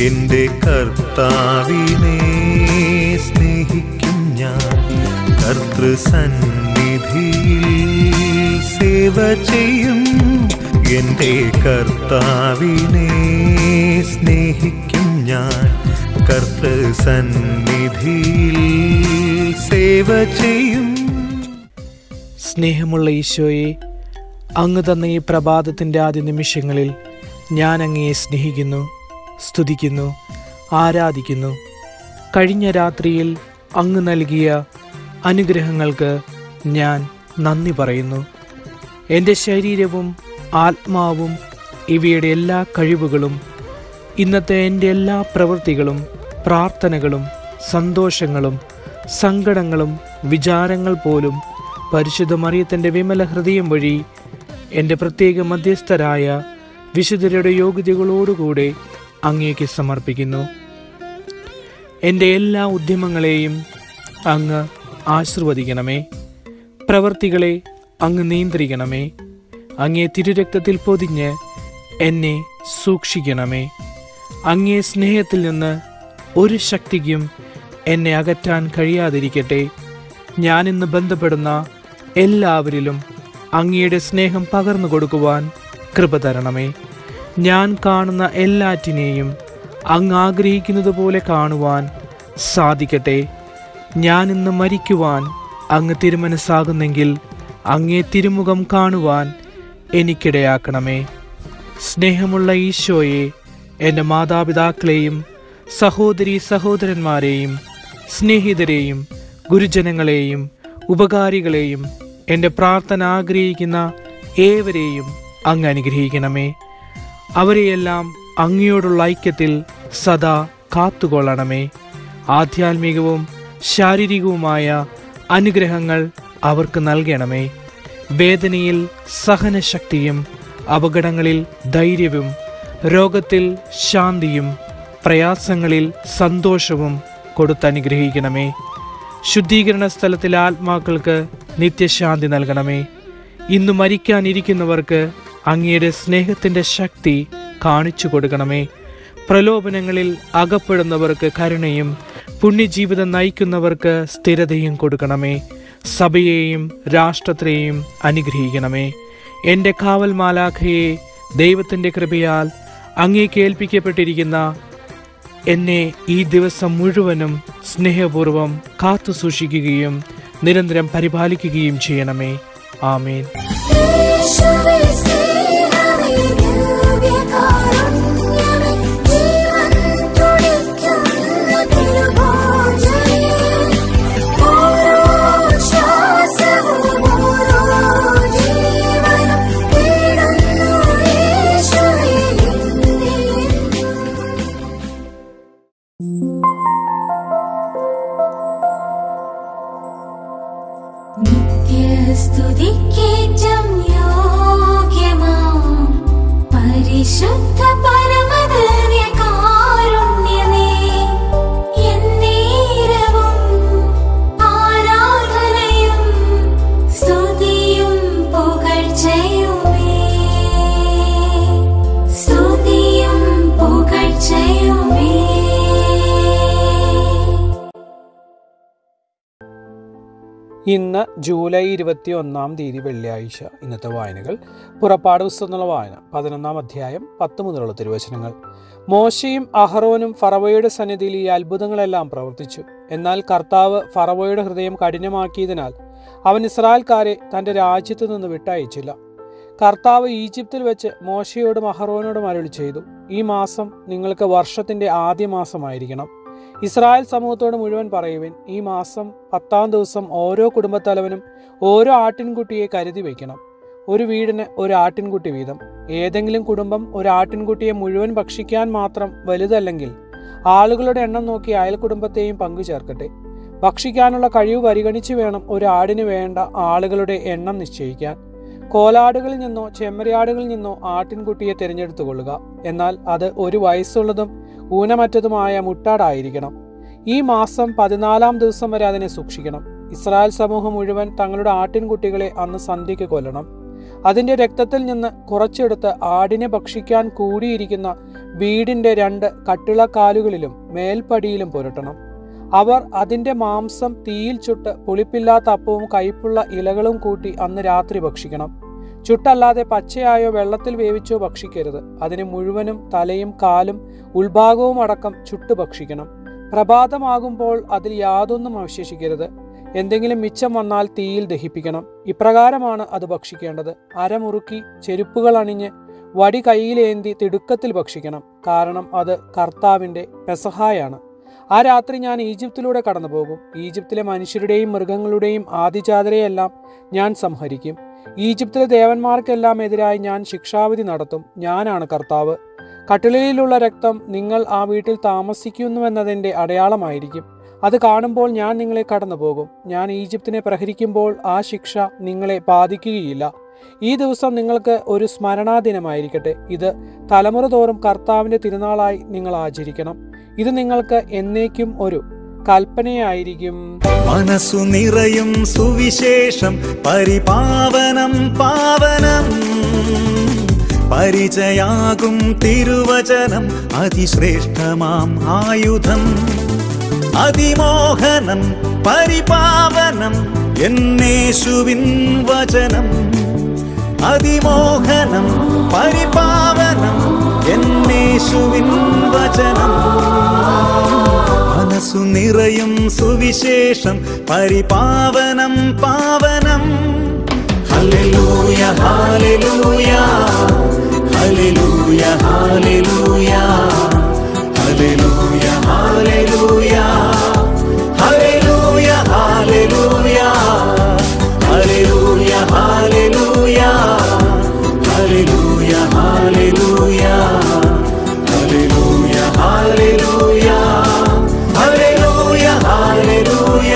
എൻ്റെ കർത്താവിനെ സ്നേഹിക്കും ഞാൻ കർത്തൃസന്നിധിയിൽ സേവ ചെയ്യും എൻ്റെ കർത്താവിനെ സ്നേഹിക്കും ഞാൻ കർത്തൃസന്നിധിയിൽ സേവ ചെയ്യും സ്നേഹമുള്ള ഈശോയെ അങ്ങ് തന്ന ഈ പ്രഭാതത്തിൻ്റെ ആദ്യ നിമിഷങ്ങളിൽ ഞാൻ അങ്ങയെ സ്നേഹിക്കുന്നു സ്തുതിക്കുന്നു ആരാധിക്കുന്നു കഴിഞ്ഞ രാത്രിയിൽ അങ്ങ് നൽകിയ അനുഗ്രഹങ്ങൾക്ക് ഞാൻ നന്ദി പറയുന്നു എൻ്റെ ശരീരവും ആത്മാവും ഇവയുടെ എല്ലാ കഴിവുകളും ഇന്നത്തെ എൻ്റെ എല്ലാ പ്രവൃത്തികളും പ്രാർത്ഥനകളും സന്തോഷങ്ങളും സങ്കടങ്ങളും വിചാരങ്ങൾ പോലും പരിശുദ്ധ മറിയത്തിൻ്റെ വിമല ഹൃദയം വഴി എൻ്റെ പ്രത്യേക മധ്യസ്ഥരായ വിശുദ്ധരുടെ യോഗ്യതകളോടുകൂടെ അങ്ങേക്ക് സമർപ്പിക്കുന്നു എൻ്റെ എല്ലാ ഉദ്യമങ്ങളെയും അങ്ങ് ആശീർവദിക്കണമേ പ്രവർത്തികളെ അങ്ങ് നിയന്ത്രിക്കണമേ അങ്ങേ തിരുരക്തത്തിൽ പൊതിഞ്ഞ് എന്നെ സൂക്ഷിക്കണമേ അങ്ങേ സ്നേഹത്തിൽ നിന്ന് ഒരു ശക്തിക്കും എന്നെ അകറ്റാൻ കഴിയാതിരിക്കട്ടെ ഞാനിന്ന് ബന്ധപ്പെടുന്ന എല്ലാവരിലും അങ്ങയുടെ സ്നേഹം പകർന്നു കൊടുക്കുവാൻ കൃപ തരണമേ ഞാൻ കാണുന്ന എല്ലാറ്റിനെയും അങ്ങ് ആഗ്രഹിക്കുന്നത് പോലെ കാണുവാൻ സാധിക്കട്ടെ ഞാൻ ഇന്ന് മരിക്കുവാൻ അങ്ങ് തിരുമനസ്സാകുന്നെങ്കിൽ അങ്ങേ തിരുമുഖം കാണുവാൻ എനിക്കിടയാക്കണമേ സ്നേഹമുള്ള ഈശോയെ എൻ്റെ മാതാപിതാക്കളെയും സഹോദരി സഹോദരന്മാരെയും സ്നേഹിതരെയും ഗുരുജനങ്ങളെയും ഉപകാരികളെയും എൻ്റെ പ്രാർത്ഥന ആഗ്രഹിക്കുന്ന ഏവരെയും അങ്ങ് അനുഗ്രഹിക്കണമേ അവരെയെല്ലാം അങ്ങയോടുള്ള ഐക്യത്തിൽ സദാ കാത്തുകൊള്ളണമേ ആധ്യാത്മികവും ശാരീരികവുമായ അനുഗ്രഹങ്ങൾ അവർക്ക് നൽകണമേ വേദനയിൽ സഹനശക്തിയും അപകടങ്ങളിൽ ധൈര്യവും രോഗത്തിൽ ശാന്തിയും പ്രയാസങ്ങളിൽ സന്തോഷവും കൊടുത്തനുഗ്രഹിക്കണമേ ശുദ്ധീകരണ സ്ഥലത്തിലെ ആത്മാക്കൾക്ക് നിത്യശാന്തി നൽകണമേ ഇന്ന് മരിക്കാനിരിക്കുന്നവർക്ക് അങ്ങയുടെ സ്നേഹത്തിൻ്റെ ശക്തി കാണിച്ചു കൊടുക്കണമേ പ്രലോഭനങ്ങളിൽ അകപ്പെടുന്നവർക്ക് കരുണയും പുണ്യജീവിതം നയിക്കുന്നവർക്ക് സ്ഥിരതയും കൊടുക്കണമേ സഭയെയും രാഷ്ട്രത്തെയും അനുഗ്രഹിക്കണമേ എൻ്റെ കാവൽ മാലാഖയെ ദൈവത്തിൻ്റെ കൃപയാൽ അങ്ങേക്ക് ഏൽപ്പിക്കപ്പെട്ടിരിക്കുന്ന എന്നെ ഈ ദിവസം മുഴുവനും സ്നേഹപൂർവം കാത്തു സൂക്ഷിക്കുകയും നിരന്തരം പരിപാലിക്കുകയും ചെയ്യണമേ ആമേൻ യേശുവേ സ്നേഹമേ ദിവ്യകാരുണ്യമേ ജീവൻ തുടിക്കുന്ന തിരുഭോജനേ ഓരോ ശ്വാസവും ഓരോ ജീവനും തേടുന്നു യേശുവേ നിന്നെ നിത്യസ്തുതിക്കേറ്റം യോഗ്യമാം പരിശുദ്ധ പരമധന്യകാരുണ്യമേ എന്നേരവും ആരാധനയും സ്തുതിയും പുകഴ്ചയുമേ സ്തുതിയും പുകഴ്ചയുമേ ഇന്ന് ജൂലൈ ഇരുപത്തി ഒന്നാം തീയതി വെള്ളിയാഴ്ച ഇന്നത്തെ വായനകൾ പുറപ്പാട് പുസ്തകം എന്നുള്ള വായന പതിനൊന്നാം അധ്യായം പത്ത് മുതലുള്ള തിരുവചനങ്ങൾ മോശയും അഹറോനും ഫറവോയുടെ സന്നിധിയിൽ ഈ അത്ഭുതങ്ങളെല്ലാം പ്രവർത്തിച്ചു എന്നാൽ കർത്താവ് ഫറവോയുടെ ഹൃദയം കഠിനമാക്കിയതിനാൽ അവൻ ഇസ്രായേൽക്കാരെ തന്റെ രാജ്യത്തു നിന്ന് വിട്ടയച്ചില്ല കർത്താവ് ഈജിപ്തിൽ വെച്ച് മോശയോടും അഹറോനോടും അരുളി ചെയ്തു ഈ മാസം നിങ്ങൾക്ക് വർഷത്തിന്റെ ആദ്യ മാസമായിരിക്കണം ഇസ്രായേൽ സമൂഹത്തോട് മുഴുവൻ പറയുവിൻ ഈ മാസം പത്താം ദിവസം ഓരോ കുടുംബത്തലവനും ഓരോ ആട്ടിൻകുട്ടിയെ കരുതി വയ്ക്കണം ഒരു വീടിന് ഒരു ആട്ടിൻകുട്ടി വീതം ഏതെങ്കിലും കുടുംബം ഒരു ആട്ടിൻകുട്ടിയെ മുഴുവൻ ഭക്ഷിക്കാൻ മാത്രം വലുതല്ലെങ്കിൽ ആളുകളുടെ എണ്ണം നോക്കി അയൽ കുടുംബത്തെയും പങ്കു ചേർക്കട്ടെ ഭക്ഷിക്കാനുള്ള കഴിവ് പരിഗണിച്ച് വേണം ഒരു ആടിന് വേണ്ട ആളുകളുടെ എണ്ണം നിശ്ചയിക്കാൻ കോലാടുകളിൽ നിന്നോ ചെമ്മരിയാടുകളിൽ നിന്നോ ആട്ടിൻകുട്ടിയെ തിരഞ്ഞെടുത്തു കൊള്ളുക എന്നാൽ അത് ഒരു വയസ്സുള്ളതും ഊനമറ്റതുമായ മുട്ടാടായിരിക്കണം ഈ മാസം പതിനാലാം ദിവസം വരെ അതിനെ സൂക്ഷിക്കണം ഇസ്രായേൽ സമൂഹം മുഴുവൻ തങ്ങളുടെ ആട്ടിൻകുട്ടികളെ അന്ന് സന്ധ്യയ്ക്ക് കൊല്ലണം അതിന്റെ രക്തത്തിൽ നിന്ന് കുറച്ചെടുത്ത് ആടിനെ ഭക്ഷിക്കാൻ കൂടിയിരിക്കുന്ന വീടിന്റെ രണ്ട് കട്ടിളക്കാലുകളിലും മേൽപ്പടിയിലും പുരട്ടണം അവർ അതിന്റെ മാംസം തീയിൽ ചുട്ട് പുളിപ്പില്ലാത്ത അപ്പവും കയ്പുള്ള ഇലകളും കൂട്ടി അന്ന് രാത്രി ഭക്ഷിക്കണം ചുട്ടല്ലാതെ പച്ചയായോ വെള്ളത്തിൽ വേവിച്ചോ ഭക്ഷിക്കരുത് അതിന് മുഴുവനും തലയും കാലും ഉൾഭാഗവും അടക്കം ചുട്ടു ഭക്ഷിക്കണം പ്രഭാതമാകുമ്പോൾ അതിൽ യാതൊന്നും അവശേഷിക്കരുത് എന്തെങ്കിലും മിച്ചം വന്നാൽ തീയിൽ ദഹിപ്പിക്കണം ഇപ്രകാരമാണ് അത് ഭക്ഷിക്കേണ്ടത് അരമുറുക്കി ചെരുപ്പുകൾ അണിഞ്ഞ് വടി കയ്യിലേന്തി തിടുക്കത്തിൽ ഭക്ഷിക്കണം കാരണം അത് കർത്താവിൻ്റെ പെസഹായാണ് ആ രാത്രി ഞാൻ ഈജിപ്തിലൂടെ കടന്നു പോകും ഈജിപ്തിലെ മനുഷ്യരുടെയും മൃഗങ്ങളുടെയും ആദിജാതരെയെല്ലാം ഞാൻ സംഹരിക്കും ഈജിപ്തിലെ ദേവന്മാർക്കെല്ലാം എതിരായി ഞാൻ ശിക്ഷാവിധി നടത്തും ഞാനാണ് കർത്താവ് കട്ടിളിലുള്ള രക്തം നിങ്ങൾ ആ വീട്ടിൽ താമസിക്കുന്നുവെന്നതിൻ്റെ അടയാളമായിരിക്കും അത് കാണുമ്പോൾ ഞാൻ നിങ്ങളെ കടന്നു പോകും ഞാൻ ഈജിപ്തിനെ പ്രഹരിക്കുമ്പോൾ ആ ശിക്ഷ നിങ്ങളെ ബാധിക്കുകയില്ല ഈ ദിവസം നിങ്ങൾക്ക് ഒരു സ്മരണാദിനമായിരിക്കട്ടെ ഇത് തലമുറ തോറും കർത്താവിൻ്റെ തിരുനാളായി നിങ്ങൾ ആചരിക്കണം ഇത് നിങ്ങൾക്ക് എന്നേക്കും ഒരു കൽപ്പനയായിരിക്കും മനസ്സു നിറയും സുവിശേഷം പരിപാവനം പാവനം പരിചയാകും തിരുവചനം അതിശ്രേഷ്ഠമാം ആയുധം അതിമോഹനം പരിപാവനം എന്നേശുവിൻ വചനം അതിമോഹനം പരിപാവനം എന്നേശുവിൻ വചനം മനസ്സു നിറയും സുവിശേഷം പരിപാവനം പാവനം ഹല്ലേലൂയ ഹല്ലേലൂയ ഹല്ലേലൂയ ഹല്ലേലൂയ ഹല്ലേലൂയ ഹല്ലേലൂയ ഹല്ലേലൂയ ഹല്ലേലൂയ ഹല്ലേലൂയ ഹല്ലേലൂയ ഹല്ലേലൂയ ഹല്ലേലൂയ ഹല്ലേലൂയ ഹല്ലേലൂയ ഹല്ലേലൂയ ഹല്ലേലൂയ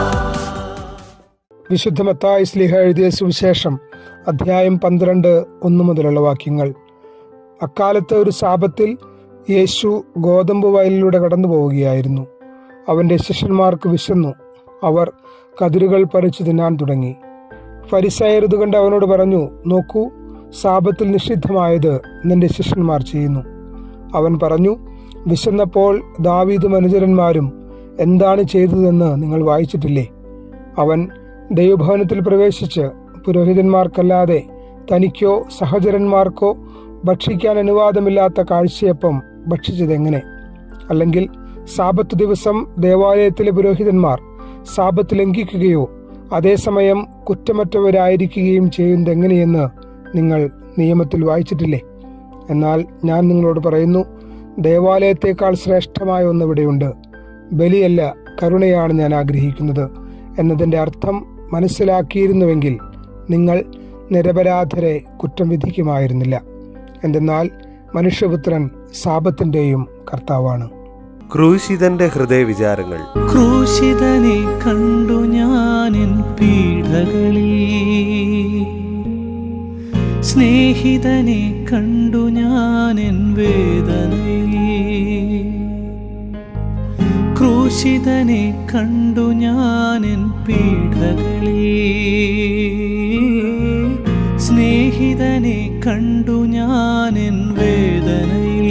വിശുദ്ധ മത്തായി സ്ലിഹ എഴുതിയ സുവിശേഷം അധ്യായം പന്ത്രണ്ട് ഒന്ന് മുതലുള്ള വാക്യങ്ങൾ അക്കാലത്ത് ഒരു സാപത്തിൽ യേശു ഗോതമ്പ് വയലിലൂടെ കടന്നു പോവുകയായിരുന്നു അവൻ്റെ ശിഷ്യന്മാർക്ക് വിശന്നു അവർ കതിരുകൾ പറിച്ചു തിന്നാൻ തുടങ്ങി ഫരിസായർ ഇത് കണ്ട് അവനോട് പറഞ്ഞു നോക്കൂ സാപത്തിൽ നിഷിദ്ധമായത് നിന്റെ ശിഷ്യന്മാർ ചെയ്യുന്നു അവൻ പറഞ്ഞു വിശന്നപ്പോൾ ദാവീദും അനുചരന്മാരും എന്താണ് ചെയ്തതെന്ന് നിങ്ങൾ വായിച്ചിട്ടില്ലേ അവൻ ദൈവഭവനത്തിൽ പ്രവേശിച്ച് പുരോഹിതന്മാർക്കല്ലാതെ തനിക്കോ സഹചരന്മാർക്കോ ഭക്ഷിക്കാൻ അനുവാദമില്ലാത്ത കാഴ്ചയപ്പം ഭക്ഷിച്ചതെങ്ങനെ അല്ലെങ്കിൽ സാപത്ത് ദിവസം ദേവാലയത്തിലെ പുരോഹിതന്മാർ സാപത്ത് ലംഘിക്കുകയോ അതേസമയം കുറ്റമറ്റവരായിരിക്കുകയും ചെയ്യുന്നതെങ്ങനെയെന്ന് നിങ്ങൾ നിയമത്തിൽ വായിച്ചിട്ടില്ലേ എന്നാൽ ഞാൻ നിങ്ങളോട് പറയുന്നു ദേവാലയത്തേക്കാൾ ശ്രേഷ്ഠമായ ഒന്നിവിടെയുണ്ട് ബലിയല്ല കരുണയാണ് ഞാൻ ആഗ്രഹിക്കുന്നത് എന്നതിൻ്റെ അർത്ഥം മനസ്സിലാക്കിയിരുന്നുവെങ്കിൽ നിങ്ങൾ നിരപരാധരെ കുറ്റം വിധിക്കുമായിരുന്നില്ല എന്തെന്നാൽ മനുഷ്യപുത്രൻ സാപത്തിൻ്റെയും കർത്താവാണ് ക്രൂശിതന്റെ ഹൃദയവിചാരങ്ങൾ ക്രൂശിതനെ കണ്ടു ഞാനിൻ പീഡകളിൽ സ്നേഹിതനെ കണ്ടു ഞാനിൻ വേദനയിൽ ക്രൂശിതനെ കണ്ടു ഞാനിൻ പീഡകളിൽ സ്നേഹിതനെ കണ്ടു ഞാനിൻ വേദനയിൽ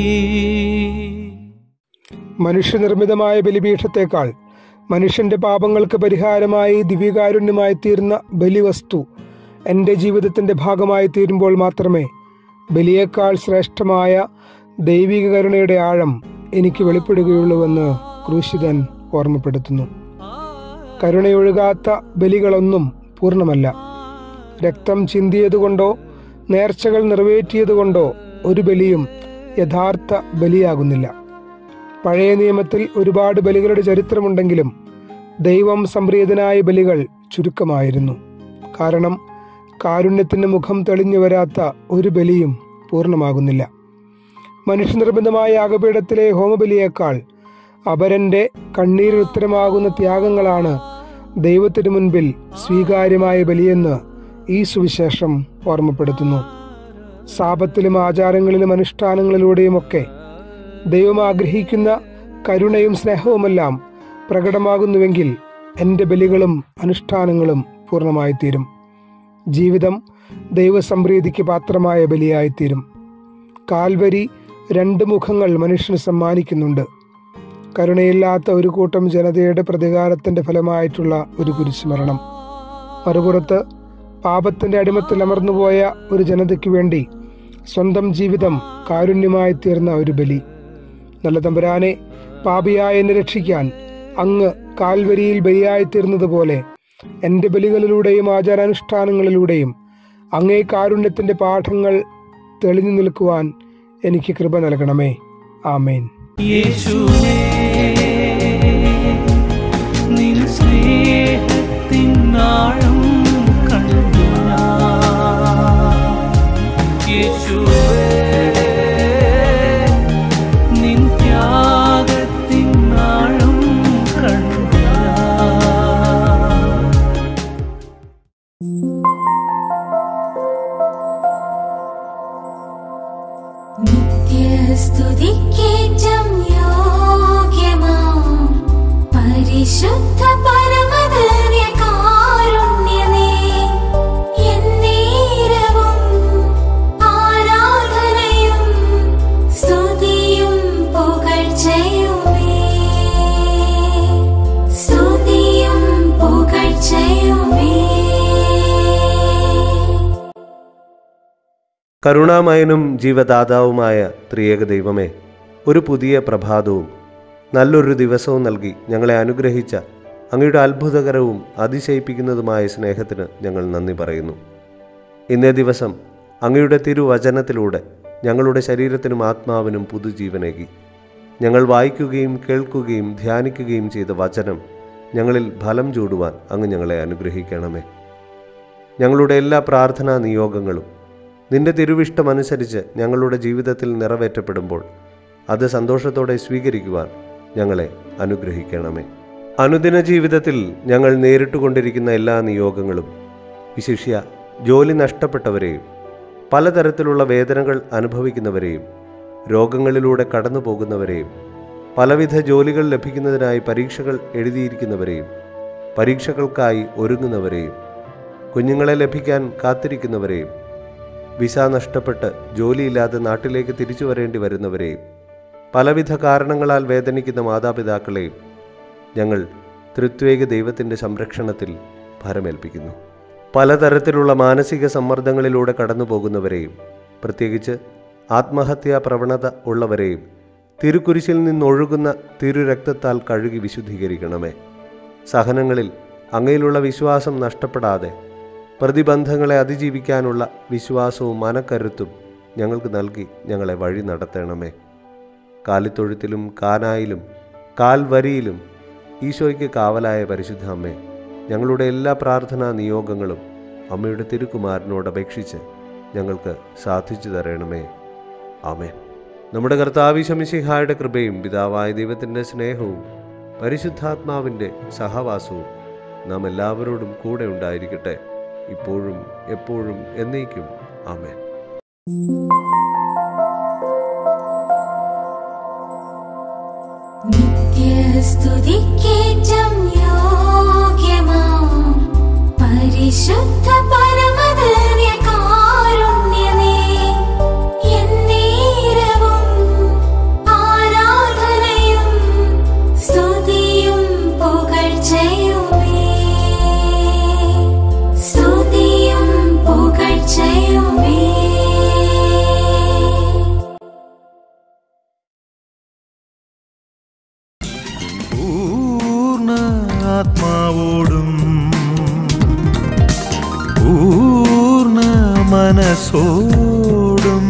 മനുഷ്യനിർമ്മിതമായ ബലിപീഠത്തേക്കാൾ മനുഷ്യന്റെ പാപങ്ങൾക്ക് പരിഹാരമായി ദിവ്യകാരുണ്യമായി തീർന്ന ബലിവസ്തു എൻ്റെ ജീവിതത്തിൻ്റെ ഭാഗമായി തീരുമ്പോൾ മാത്രമേ ബലിയേക്കാൾ ശ്രേഷ്ഠമായ ദൈവിക കരുണയുടെ ആഴം എനിക്ക് വെളിപ്പെടുകയുള്ളൂവെന്ന് ക്രൂശിതൻ ഓർമ്മപ്പെടുത്തുന്നു കരുണയൊഴുകാത്ത ബലികളൊന്നും പൂർണ്ണമല്ല രക്തം ചിന്തിയതുകൊണ്ടോ നേർച്ചകൾ നിറവേറ്റിയതുകൊണ്ടോ ഒരു ബലിയും യഥാർത്ഥ ബലിയാകുന്നില്ല പഴയ നിയമത്തിൽ ഒരുപാട് ബലികളുടെ ചരിത്രമുണ്ടെങ്കിലും ദൈവം സംപ്രീതനായ ബലികൾ ചുരുക്കമായിരുന്നു കാരണം കാരുണ്യത്തിന് മുഖം തെളിഞ്ഞു വരാത്ത ഒരു ബലിയും പൂർണ്ണമാകുന്നില്ല മനുഷ്യനിർബന്ധമായ യാഗപീഠത്തിലെ ഹോമബലിയേക്കാൾ അപരന്റെ കണ്ണീരിന് ഉത്തരമാകുന്ന ത്യാഗങ്ങളാണ് ദൈവത്തിനു മുൻപിൽ സ്വീകാര്യമായ ബലിയെന്ന് ഈ സുവിശേഷം ഓർമ്മപ്പെടുത്തുന്നു സാപത്തിലും ആചാരങ്ങളിലും അനുഷ്ഠാനങ്ങളിലൂടെയുമൊക്കെ ദൈവം ആഗ്രഹിക്കുന്ന കരുണയും സ്നേഹവുമെല്ലാം പ്രകടമാകുന്നുവെങ്കിൽ എൻ്റെ ബലികളും അനുഷ്ഠാനങ്ങളും പൂർണ്ണമായി തീരും ജീവിതം ദൈവസംപ്രീതിക്ക് പാത്രമായ ബലിയായിത്തീരും കാൽവരി രണ്ട് മുഖങ്ങൾ മനുഷ്യന് സമ്മാനിക്കുന്നുണ്ട് കരുണയില്ലാത്ത ഒരു കൂട്ടം ജനതയുടെ പ്രതികാരത്തിന്റെ ഫലമായിട്ടുള്ള ഒരു കുരിശുമരണം മറുപുറത്ത് പാപത്തിന്റെ അടിമത്തിൽ അമർന്നുപോയ ഒരു ജനതയ്ക്ക് വേണ്ടി സ്വന്തം ജീവിതം കാരുണ്യമായി തീർന്ന ഒരു ബലി നല്ല തമ്പുരാനെ പാപിയായ എന്നെ രക്ഷിക്കാൻ അങ്ങ് കാൽവരിയിൽ ബലിയായി തീർന്നതുപോലെ എൻ്റെ ബലികളിലൂടെയും ആചാരാനുഷ്ഠാനങ്ങളിലൂടെയും അങ്ങേ കാരുണ്യത്തിന്റെ പാഠങ്ങൾ തെളിഞ്ഞു നിൽക്കുവാൻ എനിക്ക് കൃപ നൽകണമേ ആമേൻ യേശുവേ നിൻ സ്നേഹത്തിൻ ആഴം കണ്ടു ഞാൻ. യേശുവേ നിൻ ത്യാഗത്തിൻ ആഴം കണ്ടു ഞാൻ. നിത്യസ്തുതിക്കേറ്റം യോഗ്യമാം പരിശുദ്ധ പരമധന്യകാരുണ്യമേ, എന്നേരവും ആരാധനയും സ്തുതിയും പുകഴ്ചയുമേ. സ്തുതിയും പുകഴ്ചയുമേ കരുണാമയനും ജീവദാതാവുമായ ത്രിയേക ദൈവമേ ഒരു പുതിയ പ്രഭാതവും നല്ലൊരു ദിവസവും നൽകി ഞങ്ങളെ അനുഗ്രഹിച്ച അങ്ങയുടെ അത്ഭുതകരവും അതിശയിപ്പിക്കുന്നതുമായ സ്നേഹത്തിന് ഞങ്ങൾ നന്ദി പറയുന്നു ഇന്നേ ദിവസം അങ്ങയുടെ തിരുവചനത്തിലൂടെ ഞങ്ങളുടെ ശരീരത്തിനും ആത്മാവിനും പുതുജീവനേകി ഞങ്ങൾ വായിക്കുകയും കേൾക്കുകയും ധ്യാനിക്കുകയും ചെയ്ത വചനം ഞങ്ങളിൽ ഫലം ചൂടുവാൻ അങ്ങ് ഞങ്ങളെ അനുഗ്രഹിക്കണമേ ഞങ്ങളുടെ എല്ലാ പ്രാർത്ഥനാ നിയോഗങ്ങളും നിന്റെ തിരുവിഷ്ടമനുസരിച്ച് ഞങ്ങളുടെ ജീവിതത്തിൽ നിറവേറ്റപ്പെടുമ്പോൾ അത് സന്തോഷത്തോടെ സ്വീകരിക്കുവാൻ ഞങ്ങളെ അനുഗ്രഹിക്കണമേ അനുദിന ജീവിതത്തിൽ ഞങ്ങൾ നേരിട്ടുകൊണ്ടിരിക്കുന്ന എല്ലാ നിയോഗങ്ങളും വിശിഷ്യ ജോലി നഷ്ടപ്പെട്ടവരെയും പലതരത്തിലുള്ള വേദനകൾ അനുഭവിക്കുന്നവരെയും രോഗങ്ങളിലൂടെ കടന്നു പോകുന്നവരെയും പലവിധ ജോലികൾ ലഭിക്കുന്നതിനായി പരീക്ഷകൾ എഴുതിയിരിക്കുന്നവരെയും പരീക്ഷകൾക്കായി ഒരുങ്ങുന്നവരെയും കുഞ്ഞുങ്ങളെ ലഭിക്കാൻ കാത്തിരിക്കുന്നവരെയും വിസ നഷ്ടപ്പെട്ട് ജോലിയില്ലാതെ നാട്ടിലേക്ക് തിരിച്ചു വരേണ്ടി വരുന്നവരെയും പലവിധ കാരണങ്ങളാൽ വേദനിക്കുന്ന മാതാപിതാക്കളെയും ഞങ്ങൾ തൃത്വേക ദൈവത്തിൻ്റെ സംരക്ഷണത്തിൽ ഭരമേൽപ്പിക്കുന്നു പലതരത്തിലുള്ള മാനസിക സമ്മർദ്ദങ്ങളിലൂടെ കടന്നു പോകുന്നവരെയും പ്രത്യേകിച്ച് ആത്മഹത്യാ പ്രവണത ഉള്ളവരെയും തിരുക്കുരിശിൽ നിന്നൊഴുകുന്ന തിരുരക്തത്താൽ കഴുകി വിശുദ്ധീകരിക്കണമേ സഹനങ്ങളിൽ അങ്ങയിലുള്ള വിശ്വാസം നഷ്ടപ്പെടാതെ പ്രതിബന്ധങ്ങളെ അതിജീവിക്കാനുള്ള വിശ്വാസവും മനക്കരുത്തും ഞങ്ങൾക്ക് നൽകി ഞങ്ങളെ വഴി നടത്തണമേ കാലിത്തൊഴുത്തിലും കാനായിലും കാൽവരിയിലും ഈശോയ്ക്ക് കാവലായ പരിശുദ്ധ അമ്മേ ഞങ്ങളുടെ എല്ലാ പ്രാർത്ഥനാ നിയോഗങ്ങളും അമ്മയുടെ തിരുക്കുമാരനോട് അപേക്ഷിച്ച് ഞങ്ങൾക്ക് സാധിച്ചു തരണമേ ആമേൻ നമ്മുടെ കർത്താവിശമിശിഹായുടെ കൃപയും പിതാവായ ദൈവത്തിൻ്റെ സ്നേഹവും പരിശുദ്ധാത്മാവിൻ്റെ സഹവാസവും നാം എല്ലാവരോടും കൂടെ ഉണ്ടായിരിക്കട്ടെ ഇപ്പോഴും എപ്പോഴും എന്നേക്കും ആമേൻ നിത്യസ്തുതിക്കേറ്റം യോഗ്യമാം പരിശുദ്ധ പരമധന്യകാരുണ്യമേ, എന്നേരവും ആരാധനയും സ്തുതിയും പുകഴ്ചയുമേ. സ്തുതിയും പുകഴ്ചയുമേ പൂർണ്ണ ആത്മാവോടും പൂർണ്ണ മനസ്സോടും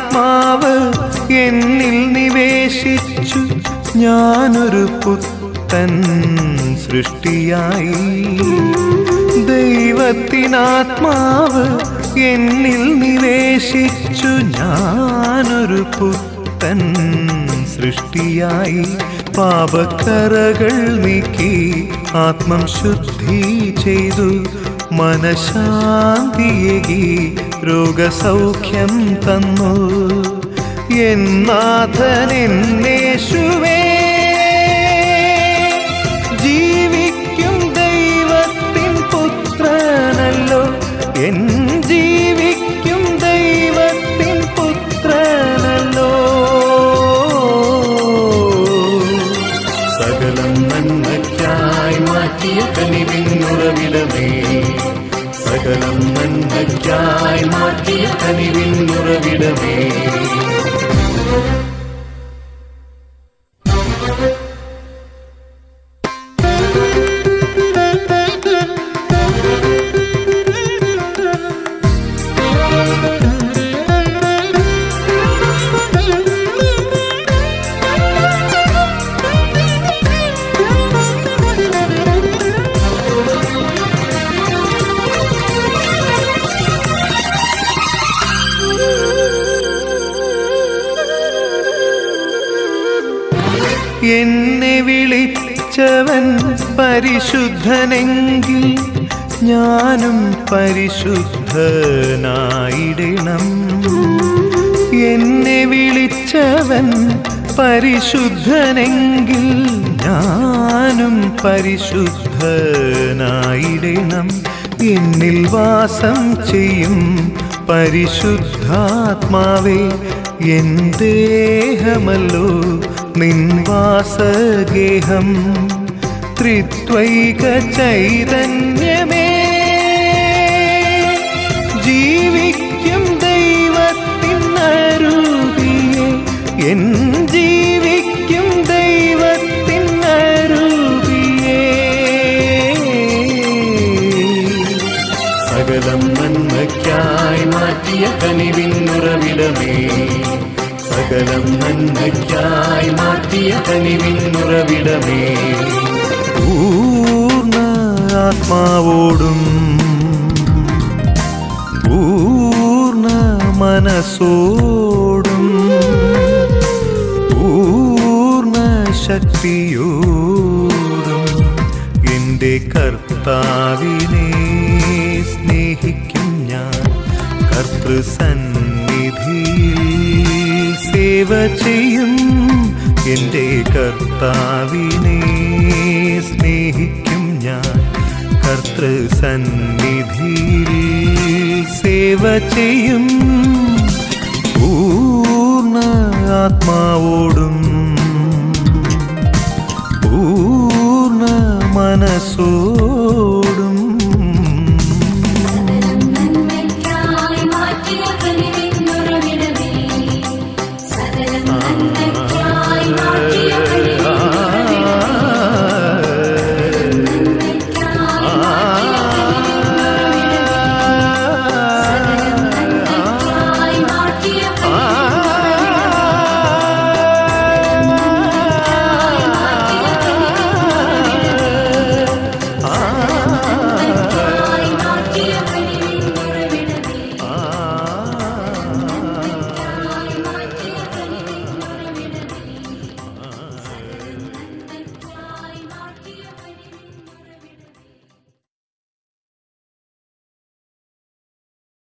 ദൈവത്തിനാത്മാവ് എന്നിൽ നിവേശിച്ചു ഞാനൊരു പുത്തൻ പുത്തൻ സൃഷ്ടിയായി ദൈവത്തിനാത്മാവ് എന്നിൽ നിവേശിച്ചു ഞാനൊരു പുത്തൻ സൃഷ്ടിയായി പാപക്കറകൾ നീക്കി ആത്മം ശുദ്ധി ചെയ്തു മനശാന്തിയേകി രോഗസൗഖ്യം തന്നു എന്നാഥൻ എന്നേശുവേ ജീവിക്കും ദൈവത്തിൻ പുത്രനല്ലോ എൻ ജീവിക്കും ദൈവത്തിൻ പുത്രനല്ലോ സകലം നന്മയ്ക്കായി മാറ്റിയ കനിവിന്നുറവിടമേ സകലം നന്മയ്ക്കായി മാറ്റിയ കനിവിന്നുറവിടമേ എന്നെ വിളിച്ചവൻ പരിശുദ്ധനെങ്കിൽ ഞാനും പരിശുദ്ധനായിടണം എന്നെ വിളിച്ചവൻ പരിശുദ്ധനെങ്കിൽ ഞാനും പരിശുദ്ധനായിടണം എന്നിൽ വാസം ചെയ്യും പരിശുദ്ധാത്മാവേ എൻ ദേഹമല്ലോ നിൻ വാസഗേഹം ത്രിത്വൈക ചൈതന്യമേ ജീവിക്കും ദൈവത്തിൻ അരുവിയെ എൻ ജീവിക്കും ദൈവത്തിൻ അരുവിയെ സകലം നന്മയ്ക്കായി മാറ്റിയ കനിവിന്നുറവിടമേ സകലം നന്മയ്ക്കായി മാറ്റിയ കനിവിന്നുറവിടമേ പൂർണ്ണ ആത്മാവോടും പൂർണ്ണ മനസ്സോടും പൂർണ്ണ ശക്തിയോടും എൻ്റെ കർത്താവിനെ സ്നേഹിക്കും ഞാൻ കർത്തൃസന്നിധിയിൽ സേവ ചെയ്യും എൻ്റെ കർത്താവിനെ സ്നേഹിക്കും ഞാൻ കർത്തൃസന്നിധിയിൽ സേവ ചെയ്യും പൂർണ്ണ ആത്മാവോടും പൂർണ്ണ മനസ്സോ